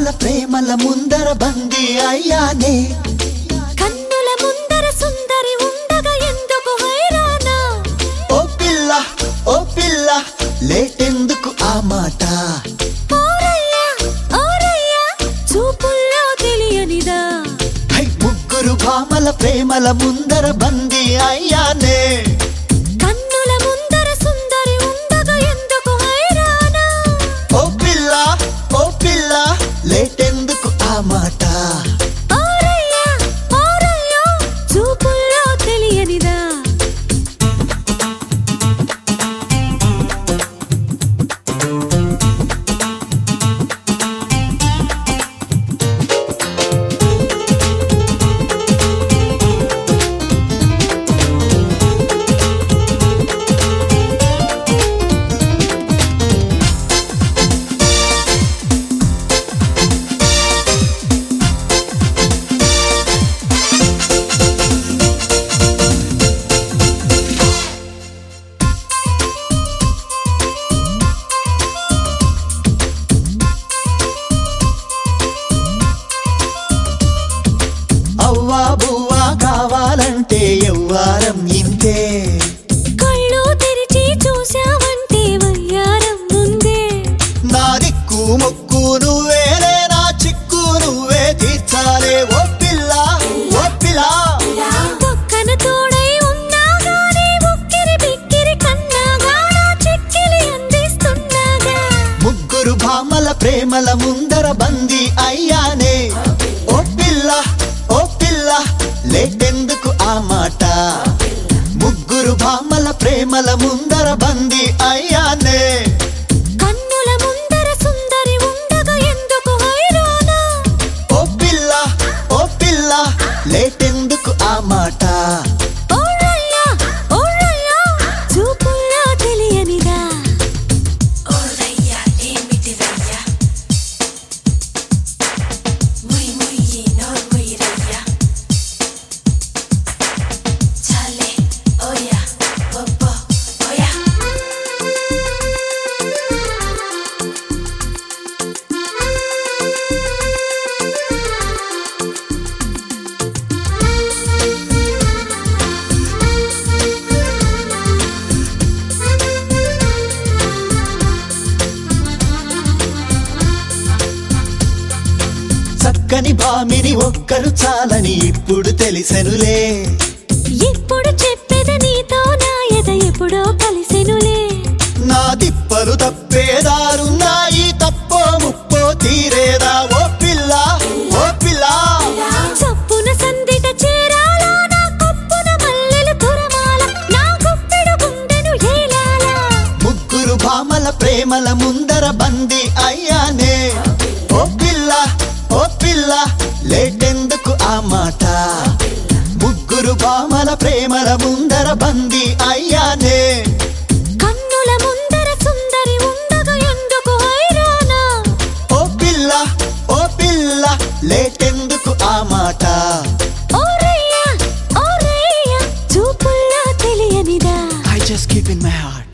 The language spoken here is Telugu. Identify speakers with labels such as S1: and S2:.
S1: భామల ప్రేమల ముందర బందీ అయ్యానే
S2: కన్నుల ముందర సుందరి ఉండగా ఎందుకు హైరానా
S1: ఓ పిల్ల ఓ పిల్ల లేటెందుకు ఆ మాట
S2: ఓరయ్యా ఓరయ్యా చూపుల్లో తెలియనిదా
S1: హై ముగ్గురు భామల ప్రేమల ముందర బందీ అయ్యానే
S2: కన్నుల ముందర సుందరి ఉండగా ఎందుకు హైరానా
S1: ఓ పిల్ల ఓ పిల్ల లేటెందుకు ఆ మాట
S2: ఓరయ్యా ఓరయ్యా చూపుల్లో తెలియనిదా
S1: అవ్వా బువ్వా కావాలంటే ఎవ్వారం ఇంతే
S2: కళ్ళు తెరిచి చూసావంటే వయ్యారం ముందే
S1: నా దిక్కు ముక్కు నువ్వేలే నా చిక్కు నువ్వే తీర్చాలే ఓ పిల్ల ఓ పిల్ల
S2: పక్కన తోడై ఉన్నా గానీ ఉక్కిరి బిక్కిరి కన్నాగా నా చిక్కిలి అందిస్తున్నాగా
S1: ముగ్గురు భామల ప్రేమల ముందర బందీ అయ్యానే ఓ పిల్ల ఓ పిల్ల లేటెందుకు ఆ మాట ముగ్గురు భామల ప్రేమల ముందర బందీ అయ్యానే
S2: కన్నుల ముందర సుందరి ఉండగా ఎందుకు హైరానా
S1: ఓ పిల్ల ఓ పిల్ల లేటెందుకు ఆ మాట
S2: ఓరయ్యా ఓరయ్యా చూపుల్లో తెలియనిదా
S3: Oraya ఏమిటిరయ్యా ముయ్ ముయ్యి నోర్ముయ్యిరయ్యా చాలే ఓయా ఒబ్బో ఓయా
S1: చక్కని భామిని ఒక్కరు చాలని ఇప్పుడు తెలిసెనులే
S2: ఇప్పుడు చెప్పేద నీతో నా ఎద ఎప్పుడో కలిసెనులే
S1: నా తిప్పలు తప్పేదారున్నాయి తప్పో ముప్పో తీరేదా ఓ పిల్ల ఓ పిల్ల
S2: చప్పున సందిట చేరాలా నా కొప్పున మల్లెలు కురమాల నా గుప్పెడు గుండెను ఏలాలా
S1: ముగ్గురు భామల ప్రేమల ముందర బందీ అయ్యానే ఓ పిల్ల ఓ పిల్ల లేటెందుకు ఆ మాట ముగ్గురు భామల ప్రేమల ముందర బందీ అయ్యానే
S2: కన్నుల ముందర సుందరి ఉండగా ఎందుకు హైరానా
S1: ఓ పిల్ల ఓ పిల్ల లేటెందుకు ఆ మాట
S2: ఓరయ్యా ఓరయ్యా చూపుల్లో తెలియనిదా
S1: I just keep in my heart